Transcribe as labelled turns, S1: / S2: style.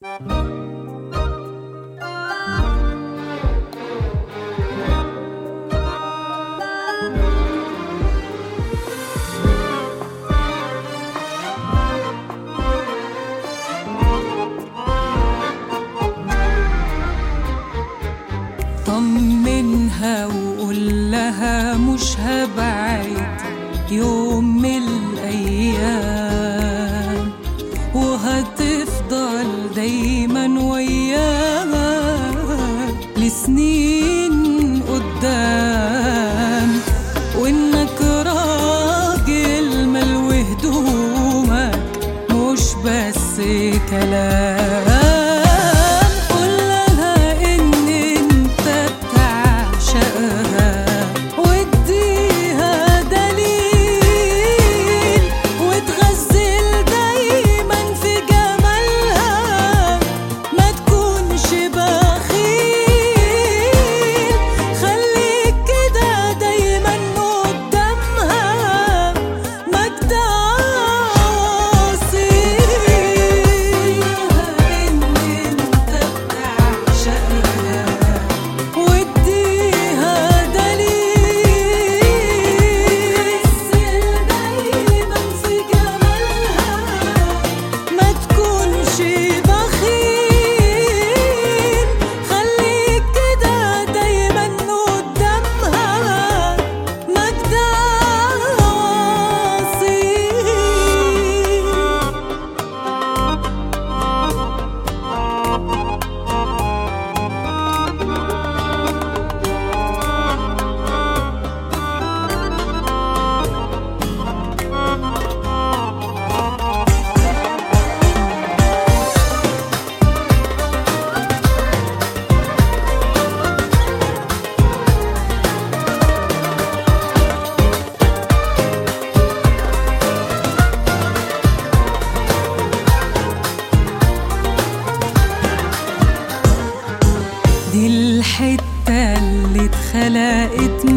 S1: طمنها وقول لها مش هبعد يوم من الأيام وهتفضل دايما وياها لسنين قدام وإنك راجل ملو هدومك مش بس كلام قول لها إن أنت بتعشقها واديها دليل وتغزل دايما في جمالها ما تكونش بخيل خليك كده دايما قدامها مجدع واصيل ان انت بتعشقها واديها دليل دايما في جمالها ما تكونش بخيل خليك كده دايما قدامها مجدع واصيل دي الحتة اللي اتخلقت